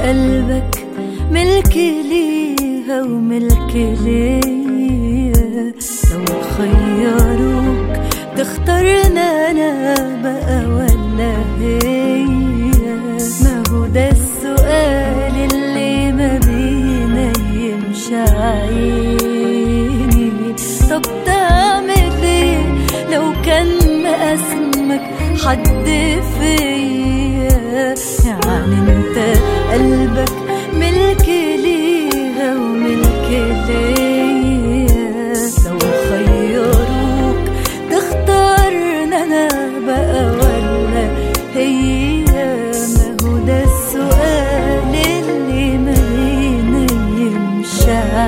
قلبك ملك ليها وملك ليا لو خيروك تختارنا انا بقى ولا هي ما هو ده السؤال اللي ما بينيمش عيني طب تعمل ايه لو كان مقاسمك حد فيا يعني انت قلبك ملك ليها وملك ليا لو خيروك تختارنا انا بقى ولا هي ما هو ده السؤال اللي ما ينيمش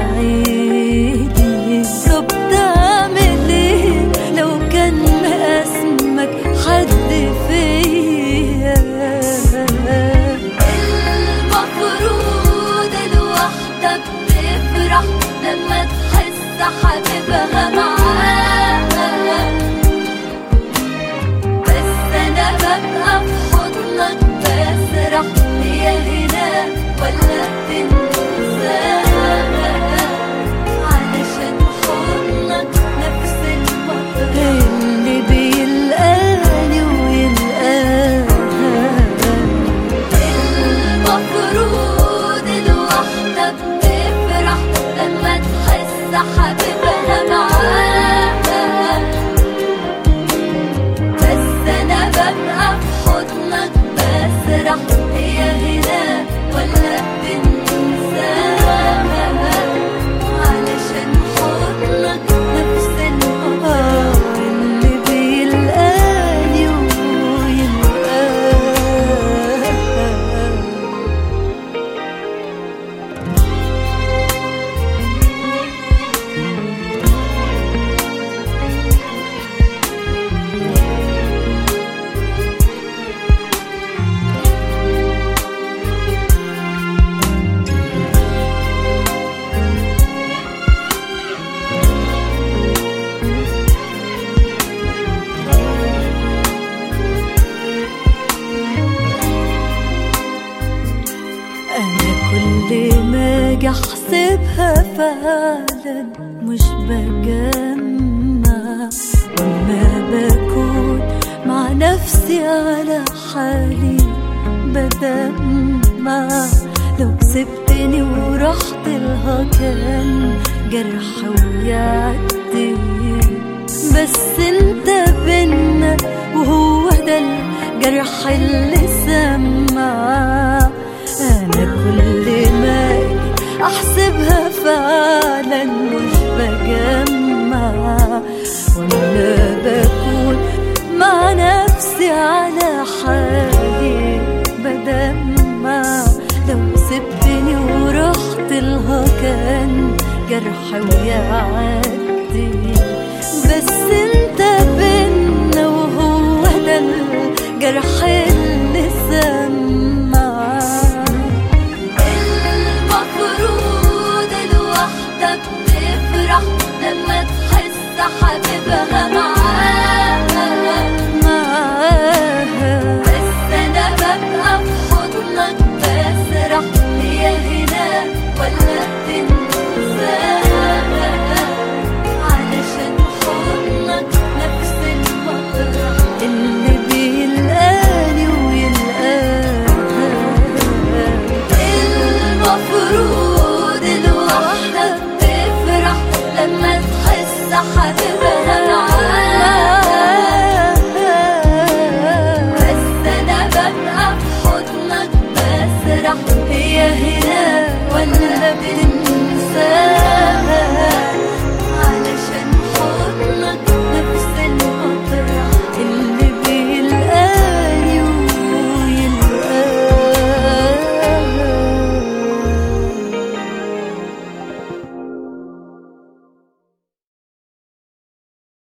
عيني طب تعمل ايه لو كان مقاسمك حد فيا المفروض الوحدة بتفرح لما تحس حبيبها معاها بس أنا ببقى في حضنك بسرح هي هنا ولا بتنساها علشان حضنك نفس المطر اللي بيلقاني ويلقاها المفروض الوحدة بتفرح لما تحس حبيبها معاها بس أنا ببقى في حضنك بسرح هي هنا ولا بتنساها علشان حضنك نفس القمر آه، اللي بيلقاني ويلقاها أنا كل ما أجي أحسبها فعلا مش بجمع وما بكون مع نفسي على حالي بدمع لو سبتني ورحت لها كان جرح ويعدي بس انت بينا وهو ده الجرح اللي سمع انا كل ما أجي احسبها فعلا مش بجمع ولا بكون مع نفسي على حالي بدمع لو سبتني ورحت لها كان جرح ويعدي بس انت بينا وهو ده الجرح اللي سمع المفروض الوحدة بتفرح لما تحس حبيبها معاها معاها بس أنا ببقى في حضنك بسرح هي هنا ولا